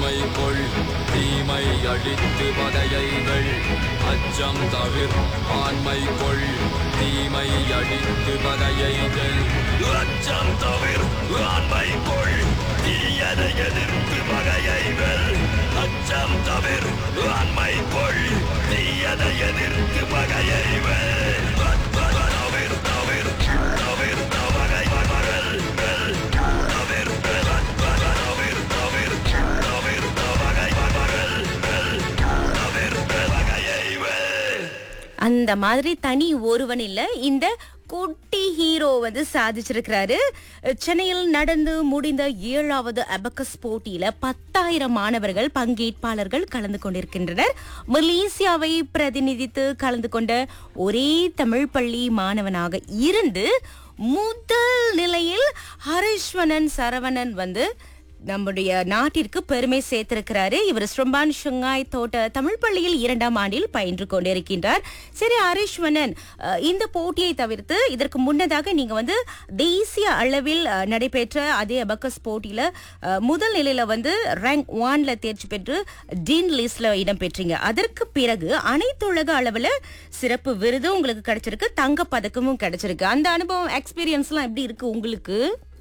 ஆண்மை கொள் தீமை அழித்து பகையைகள் அச்சம் தவிர் ஆண்மை கொள் தீமை அழித்து பகையைகள் அச்சம் தவிர் ஆண்மை கொள் தீயதை எதிர்த்து பகையைகள் அச்சம் தவிர் ஆண்மை கொள் தீயதை எதிர்த்து பகையைகள் தவிர் தவிர் தவிர் தவகை பகல் தவிர் தவிர் தவிர் தவிர் தவகை பகல் தவிர் பகையைகள் அந்த மாதிரி தனி ஒருவன் இல்ல இந்த குட்டி ஹீரோ வந்து சாதிச்சிருக்கிறாரு சென்னையில் நடந்து முடிந்த ஏழாவது அபக்கஸ் போட்டியில பத்தாயிரம் மாணவர்கள் பங்கேற்பாளர்கள் கலந்து கொண்டிருக்கின்றனர் மலேசியாவை பிரதிநிதித்து கலந்து கொண்ட ஒரே தமிழ் பள்ளி மாணவனாக இருந்து முதல் நிலையில் ஹரிஸ்வனன் சரவணன் வந்து நம்முடைய நாட்டிற்கு பெருமை சேர்த்திருக்கிறாரு இவர் ஸ்ரம்பான் ஷங்காய் தோட்ட தமிழ் பள்ளியில் இரண்டாம் ஆண்டில் பயின்று கொண்டிருக்கின்றார் சரி ஹரிஷ்வனன் அஹ், இந்த போட்டியை தவிர்த்து இதற்கு முன்னதாக நீங்க வந்து தேசிய அளவில் அஹ், நடைபெற்ற அதே அபக்கஸ் போட்டியில அஹ், முதல் நிலையில வந்து ரேங்க் ஒன்ல தேர்ச்சி பெற்று டீன் லிஸ்ட்ல இடம் பெற்றீங்க அதற்கு பிறகு அனைத்துலக அளவுல சிறப்பு விருது உங்களுக்கு கிடைச்சிருக்கு தங்க பதக்கமும் கிடைச்சிருக்கு அந்த அனுபவம் எக்ஸ்பீரியன்ஸ்லாம் எப்படி இருக்கு உங்களுக்கு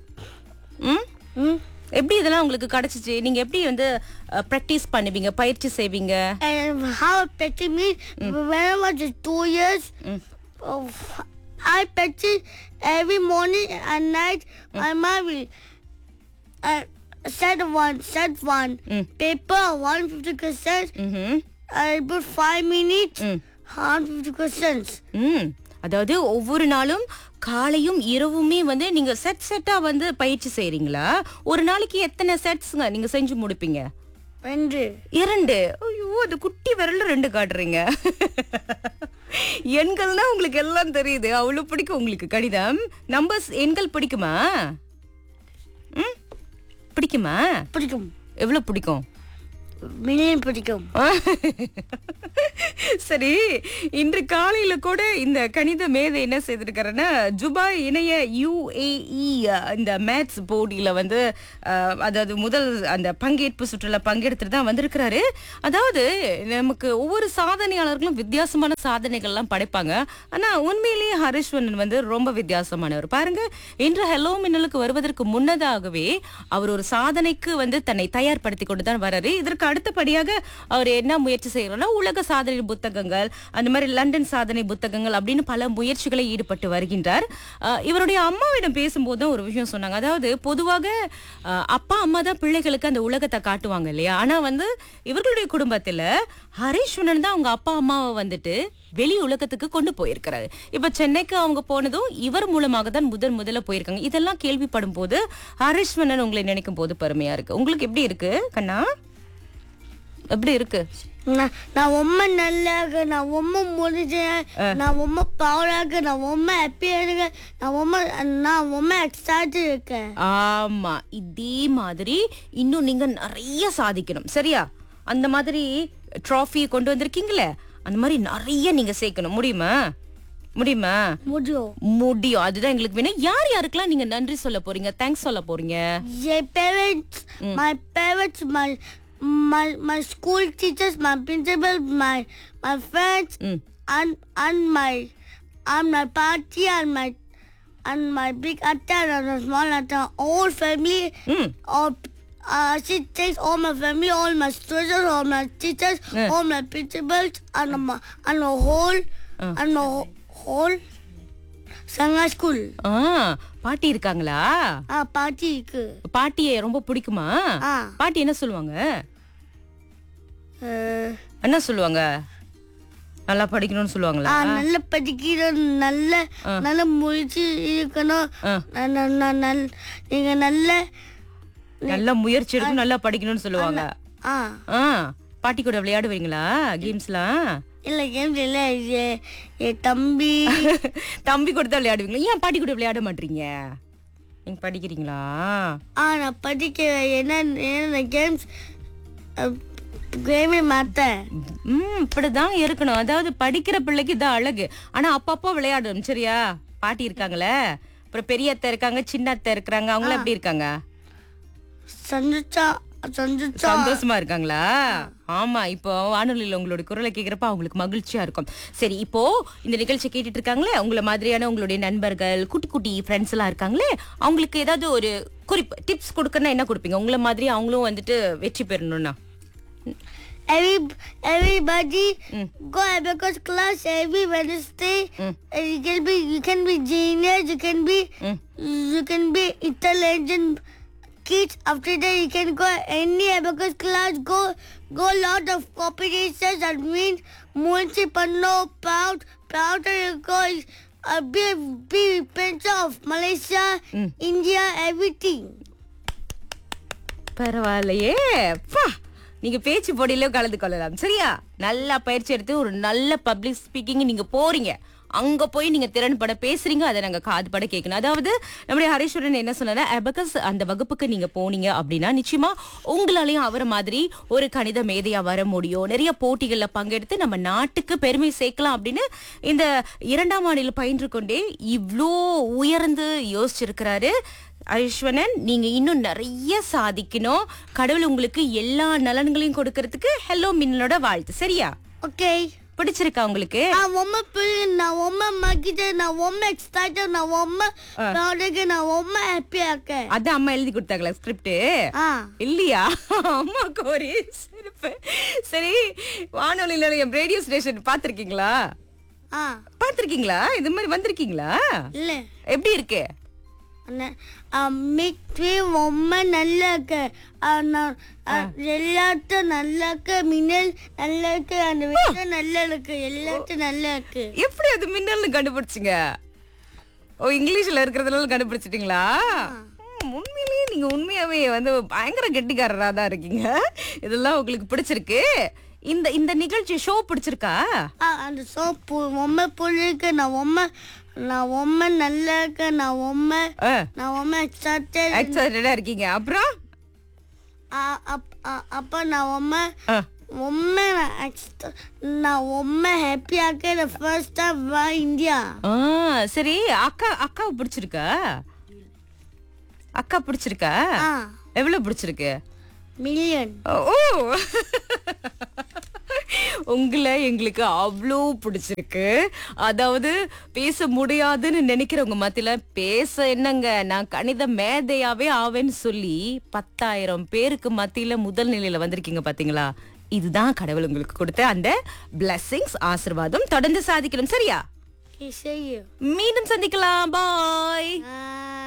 ம் எப்படி இதெல்லாம் உங்களுக்கு கிடைச்சிச்சு நீங்க எப்படி வந்து பிராக்டிஸ் பண்ணுவீங்க பயிற்சி செய்வீங்க And how affected me when I was just two years. Of, I practice every morning and night. My mom will uh, set one, set one paper, one fifty percent. ம்ஹும். I put five minutes, hundred fifty questions. ம் அதாவது ஒவ்வொரு நாளும் காலையும் இரவுமே வந்து நீங்க set செட்டா வந்து பயிற்சி செய்றீங்களா ஒரு நாளைக்கு எத்தனை செட்ஸ்ங்க நீங்க செஞ்சு முடிப்பீங்க ரெண்டு இரண்டு ஐயோ அது குட்டி விரல்ல ரெண்டு காட்டுறீங்க எண்கள்னா உங்களுக்கு எல்லாம் தெரியுது அவ்வளவு பிடிக்கும் உங்களுக்கு கணிதம் நம்பர்ஸ் எண்கள் பிடிக்குமா ம் பிடிக்குமா பிடிக்கும் எவ்வளவு பிடிக்கும் மில்லியன் பிடிக்கும் சரி இன்று காலையில கூட இந்த கணித மேதை என்ன செய்திருக்காருன்னா ஜுபாய் இணைய யுஏஇ இந்த மேத்ஸ் போட்டியில வந்து அஹ், அதாவது முதல் அந்த பங்கேற்பு சுற்றுல பங்கெடுத்துட்டு தான் வந்திருக்கிறாரு அதாவது நமக்கு ஒவ்வொரு சாதனையாளர்களும் வித்தியாசமான சாதனைகள்லாம் படைப்பாங்க ஆனா உண்மையிலேயே ஹரிஷ்வரன் வந்து ரொம்ப வித்தியாசமானவர் பாருங்க இன்று ஹெலோ மின்னலுக்கு வருவதற்கு முன்னதாகவே அவர் ஒரு சாதனைக்கு வந்து தன்னை தயார்படுத்தி கொண்டு தான் வராரு இதற்கு அடுத்தபடியாக அவர் என்ன முயற்சி செய்யறோம்னா உலக சாதனை புத்தகங்கள் அந்த மாதிரி லண்டன் சாதனை புத்தகங்கள் அப்படின்னு பல முயற்சிகளை ஈடுபட்டு வருகின்றார் அஹ் இவருடைய அம்மாவிடம் பேசும்போது ஒரு விஷயம் சொன்னாங்க அதாவது பொதுவாக அஹ், அப்பா அம்மா தான் பிள்ளைகளுக்கு அந்த உலகத்தை காட்டுவாங்க இல்லையா ஆனா வந்து இவர்களுடைய குடும்பத்துல ஹரிஷ்வரன் தான் அவங்க அப்பா அம்மாவை வந்துட்டு வெளி உலகத்துக்கு கொண்டு போயிருக்கிறாரு இப்ப சென்னைக்கு அவங்க போனதும் இவர் மூலமாக தான் முதன் முதல்ல போயிருக்காங்க இதெல்லாம் கேள்விப்படும் போது ஹரிஷ்வரன் உங்களை நினைக்கும் போது பெருமையா இருக்கு உங்களுக்கு எப்படி இருக்கு கண்ணா எப்படி இருக்கு நான் நான் ரொம்ப நல்லாக நான் ரொம்ப முடிஞ்சேன் நான் ரொம்ப ப்ரௌடாக நான் ரொம்ப ஹாப்பியாக இருக்கேன் நான் ரொம்ப நான் ரொம்ப எக்ஸைட்டட் இருக்கேன் ஆமா இதே மாதிரி இன்னும் நீங்க நிறைய சாதிக்கணும் சரியா அந்த மாதிரி ட்ராஃபியை கொண்டு வந்திருக்கீங்களே அந்த மாதிரி நிறைய நீங்க சேர்க்கணும் முடியுமா முடியுமா முடியும் முடியும் அதுதான் எங்களுக்கு வேணும் யார் யாருக்கெல்லாம் நீங்க நன்றி சொல்ல போறீங்க தேங்க்ஸ் சொல்ல போறீங்க My parents, my parents, my my my school teachers, my principal, my my friends, and and my and my party and my and my big atta and my small atta, all family, ம் all. Uh, she takes all my family, all my students, all my teachers, all my principals, and my and the whole and the whole- whole Sangha school. ஆ பாட்டி இருக்காங்களா Ah, party இருக்கு. பாட்டியை ரொம்ப பிடிக்குமா ஆ. பாட்டி என்ன சொல்லுவாங்க Uh, என்ன சொல்லுவாங்க நல்லா படிக்கணும்னு சொல்லுவாங்களா ஆ, நல்ல படிக்கணும் நல்ல நல்ல முயற்சி இருக்கணும் ஆ. ந- ந- ந- நல்- நீங்க நல்ல நல்லா முயற்சி எடுத்து நல்லா படிக்கணும்னு சொல்லுவாங்க ஆ ஆ பாட்டி கூட விளையாடுவீங்களா கேம்ஸ்லாம் இல்ல கேம் இல்ல இது என் தம்பி தம்பி கூட தான் விளையாடுவீங்களா ஏன் பாட்டி கூட விளையாட மாட்டீங்க நீங்க படிக்கிறீங்களா ஆ நான் படிக்க என்ன என்ன கேம்ஸ் கேமே மாத்தேன் ம் இப்படிதான் இருக்கணும் அதாவது படிக்கிற பிள்ளைக்கு இதான் அழகு ஆனா அப்பப்போ விளையாடணும் சரியா பாட்டி இருக்காங்களே அப்புறம் பெரிய அத்தை இருக்காங்க சின்ன அத்தை இருக்கிறாங்க அவங்களாம் எப்படி இருக்காங்க சந்தோஷா சந்தோஷம் சந்தோஷமா இருக்காங்களா ஆமா இப்போ வானொலியில உங்களோட குரலை கேக்குறப்ப அவங்களுக்கு மகிழ்ச்சியா இருக்கும் சரி இப்போ இந்த நிகழ்ச்சி கேட்டுட்டு இருக்காங்களே உங்களை மாதிரியான உங்களுடைய நண்பர்கள் குட்டி குட்டி ஃப்ரெண்ட்ஸ் எல்லாம் இருக்காங்களே அவங்களுக்கு ஏதாவது ஒரு குறிப்பு டிப்ஸ் கொடுக்கணும்னா என்ன கொடுப்பீங்க உங்களை மாதிரி அவங்களும் வந்துட்டு வெற்றி பெறணும்னா Every everybody go abacus class every Wednesday. Mm. And you can be you can be genius. You can be Mm. you can be intelligent kids. After that, you can go any abacus class. Go go lot of competitions. That means municipal proud proud to go. Uh, be be prince of Malaysia, Mm. India, everything. பரவாயில்லையே பா நீங்க பேச்சு போட்டியில கலந்து கொள்ளலாம் சரியா நல்லா பயிற்சி எடுத்து ஒரு நல்ல பப்ளிக் ஸ்பீக்கிங் நீங்க போறீங்க அங்க போய் நீங்க திறன்பட பேசுறீங்க அதை நாங்க காதுபட கேட்கணும் அதாவது நம்முடைய ஹரீஸ்வரன் என்ன சொன்னா அபகஸ் அந்த வகுப்புக்கு நீங்க போனீங்க அப்படின்னா நிச்சயமா உங்களாலையும் அவரை மாதிரி ஒரு கணித மேதையா வர முடியும் நிறைய போட்டிகள்ல பங்கெடுத்து நம்ம நாட்டுக்கு பெருமை சேர்க்கலாம் அப்படின்னு இந்த இரண்டாம் ஆண்டில் பயின்று கொண்டே இவ்ளோ உயர்ந்து யோசிச்சிருக்கிறாரு ஐஸ்வனன் நீங்க இன்னும் நிறைய சாதிக்கணும் கடவுள் உங்களுக்கு எல்லா நலன்களையும் கொடுக்கறதுக்கு ஹலோ மின்னலோட வாழ்த்து சரியா Okay. பிடிச்சிருக்கா உங்களுக்கு நான் ரொம்ப பிள்ளை நான் ரொம்ப மகிழ்ச்சி நான் ரொம்ப எக்ஸைட்டட் நான் ரொம்ப ப்ரௌடாக நான் ரொம்ப ஹாப்பியா இருக்கேன் அதான் அம்மா எழுதி கொடுத்தாங்களா ஸ்கிரிப்ட் ஆ இல்லையா அம்மா கோரி சிரிப்பு சரி வானொலியில என் ரேடியோ ஸ்டேஷன் பாத்திருக்கீங்களா ஆ பாத்திருக்கீங்களா இது மாதிரி வந்திருக்கீங்களா இல்ல எப்படி இருக்கு மிக்வி ரொம்ப நல்லா இருக்கு ஆ, நான் ஆ, எல்லாத்தையும் நல்லா இருக்கு மின்னல் நல்லா இருக்கு அந்த விஷயம் நல்லா இருக்கு எல்லாத்தையும் நல்லா இருக்கு எப்படி அது மின்னல்னு கண்டுபிடிச்சிங்க ஓ இங்கிலீஷ்ல இருக்கிறதுனால கண்டுபிடிச்சிட்டீங்களா ம், உண்மையிலேயே நீங்க உண்மையாவே வந்து பயங்கர கெட்டிக்காரரா தான் இருக்கீங்க இதெல்லாம் உங்களுக்கு பிடிச்சிருக்கு இந்த இந்த நிகழ்ச்சி ஷோ பிடிச்சிருக்கா ஆ, அந்த சோப்பு ரொம்ப பிடிக்கு நான் ரொம்ப நான் ரொம்ப நல்லா இருக்கேன் நான் ரொம்ப நான் ரொம்ப எக்ஸைட்டட் எக்ஸைட்டடா இருக்கீங்க அப்புறம் அப்ப நான் ரொம்ப ஆ, ரொம்ப நான் ex- நான் ரொம்ப ஹாப்பியா இருக்கேன் ஃபர்ஸ்ட் டைம் வா இந்தியா ஆ, சரி அக்கா அக்காவை பிடிச்சிருக்கா அக்கா பிடிச்சிருக்கா ஆ எவ்வளவு பிடிச்சிருக்கு மில்லியன் ஓ உங்களை எங்களுக்கு அவ்வளோ பிடிச்சிருக்கு அதாவது பேச முடியாதுன்னு நினைக்கிறவங்க மத்தியில பேச என்னங்க நான் கணித மேதையாவே ஆவேன்னு சொல்லி பத்தாயிரம் பேருக்கு மத்தியில முதல் நிலையில வந்திருக்கீங்க பாத்தீங்களா இதுதான் கடவுள் உங்களுக்கு கொடுத்த அந்த பிளெஸிங்ஸ் ஆசிர்வாதம் தொடர்ந்து சாதிக்கணும் சரியா செய்யும் மீண்டும் சந்திக்கலாம் பாய் ஆ